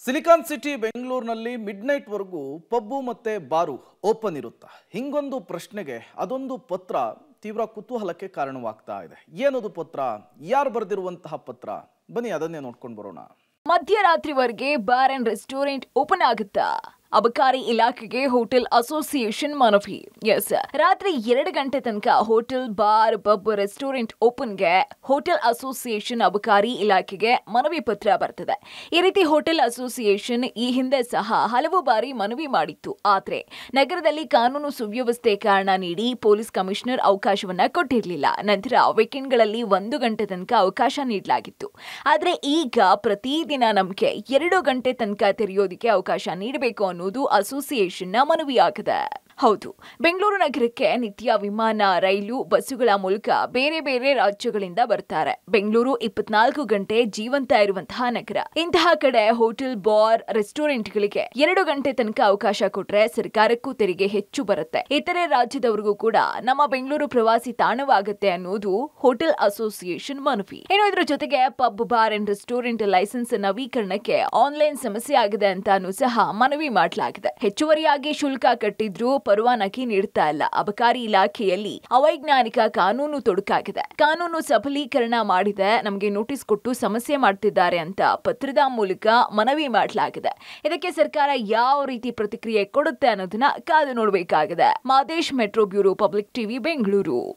silicon city ಬೆಂಗಳೂರಿನಲ್ಲಿ mid ನೈಟ್ವರೆಗೂ pub ಮತ್ತೆ ಬಾರು ಓಪನ್ ಇರುತ್ತಾ ಹಿಂಗೊಂದು ಪ್ರಶ್ನೆಗೆ ಅದೊಂದು ಪತ್ರ ತೀವ್ರ ಕುತೂಹಲಕ್ಕೆ ಕಾರಣವಾಗ್ತಾ ಇದೆ ಏನದು ಪತ್ರ ಯಾರು ಬರೆದಿರುವಂತಹ ಪತ್ರ ಬನ್ನಿ ಅದನ್ನೇ ನೋಡ್ಕೊಂಡು ಬರೋಣ ಮಧ್ಯರಾತ್ರಿವರೆಗೆ ಬಾರ್ ಅಂಡ್ ರೆಸ್ಟೋರೆಂಟ್ ಓಪನ್ ಆಗುತ್ತಾ ಅಬಕಾರಿ ಇಲಾಖೆಗೆ ಹೋಟೆಲ್ ಅಸೋಸಿಯೇಷನ್ ಮನವಿ ಎಸ್ ರಾತ್ರಿ ಎರಡು ಗಂಟೆ ತನಕ ಹೋಟೆಲ್ ಬಾರ್ ಪಬ್ ರೆಸ್ಟೋರೆಂಟ್ ಓಪನ್ಗೆ ಹೋಟೆಲ್ ಅಸೋಸಿಯೇಷನ್ ಅಬಕಾರಿ ಇಲಾಖೆಗೆ ಮನವಿ ಪತ್ರ ಬರ್ತದೆ ಈ ರೀತಿ ಹೋಟೆಲ್ ಅಸೋಸಿಯೇಷನ್ ಈ ಹಿಂದೆ ಸಹ ಹಲವು ಬಾರಿ ಮನವಿ ಮಾಡಿತ್ತು ಆದ್ರೆ ನಗರದಲ್ಲಿ ಕಾನೂನು ಸುವ್ಯವಸ್ಥೆ ಕಾರಣ ನೀಡಿ ಪೊಲೀಸ್ ಕಮಿಷನರ್ ಅವಕಾಶವನ್ನ ಕೊಟ್ಟಿರಲಿಲ್ಲ ನಂತರ ವೀಕೆಂಡ್ಗಳಲ್ಲಿ ಒಂದು ಗಂಟೆ ತನಕ ಅವಕಾಶ ನೀಡಲಾಗಿತ್ತು ಆದ್ರೆ ಈಗ ಪ್ರತಿದಿನ ನಮಗೆ ಎರಡು ಗಂಟೆ ತನಕ ತೆರೆಯೋದಿಕ್ಕೆ ಅವಕಾಶ ನೀಡಬೇಕು ಅನ್ನೋದು ಅಸೋಸಿಯೇಷನ್ನ ಮನವಿಯಾಗಿದೆ ಹೌದು ಬೆಂಗಳೂರು ನಗರಕ್ಕೆ ನಿತ್ಯ ವಿಮಾನ ರೈಲು ಬಸ್ಸುಗಳ ಮೂಲಕ ಬೇರೆ ಬೇರೆ ರಾಜ್ಯಗಳಿಂದ ಬರ್ತಾರೆ ಬೆಂಗಳೂರು ಇಪ್ಪತ್ನಾಲ್ಕು ಗಂಟೆ ಜೀವಂತ ಇರುವಂತಹ ನಗರ ಇಂತಹ ಕಡೆ ಹೋಟೆಲ್ ಬಾರ್ ರೆಸ್ಟೋರೆಂಟ್ಗಳಿಗೆ ಎರಡು ಗಂಟೆ ತನಕ ಅವಕಾಶ ಕೊಟ್ರೆ ಸರ್ಕಾರಕ್ಕೂ ತೆರಿಗೆ ಹೆಚ್ಚು ಬರುತ್ತೆ ಇತರೆ ರಾಜ್ಯದವರಿಗೂ ಕೂಡ ನಮ್ಮ ಬೆಂಗಳೂರು ಪ್ರವಾಸಿ ತಾಣವಾಗುತ್ತೆ ಅನ್ನೋದು ಹೋಟೆಲ್ ಅಸೋಸಿಯೇಷನ್ ಮನವಿ ಇನ್ನು ಇದರ ಜೊತೆಗೆ pub bar and restaurant license ನವೀಕರಣಕ್ಕೆ ಆನ್ಲೈನ್ ಸಮಸ್ಯೆ ಆಗಿದೆ ಅಂತಾನೂ ಸಹ ಮನವಿ ಮಾಡಲಾಗಿದೆ ಹೆಚ್ಚುವರಿಯಾಗಿ ಶುಲ್ಕ ಕಟ್ಟಿದ್ರೂ ಪರವಾನಗಿ ನೀಡ್ತಾ ಇಲ್ಲ ಅಬಕಾರಿ ಇಲಾಖೆಯಲ್ಲಿ ಅವೈಜ್ಞಾನಿಕ ಕಾನೂನು ತೊಡಕಾಗಿದೆ ಕಾನೂನು ಸಬಲೀಕರಣ ಮಾಡಿದೆ ನಮಗೆ ನೋಟಿಸ್ ಕೊಟ್ಟು ಸಮಸ್ಯೆ ಮಾಡ್ತಿದ್ದಾರೆ ಅಂತ ಪತ್ರದ ಮೂಲಕ ಮನವಿ ಮಾಡಲಾಗಿದೆ ಇದಕ್ಕೆ ಸರ್ಕಾರ ಯಾವ ರೀತಿ ಪ್ರತಿಕ್ರಿಯೆ ಕೊಡುತ್ತೆ ಅನ್ನೋದನ್ನ ಕಾದು ನೋಡಬೇಕಾಗಿದೆ Madesh metro bureau public TV Bengaluru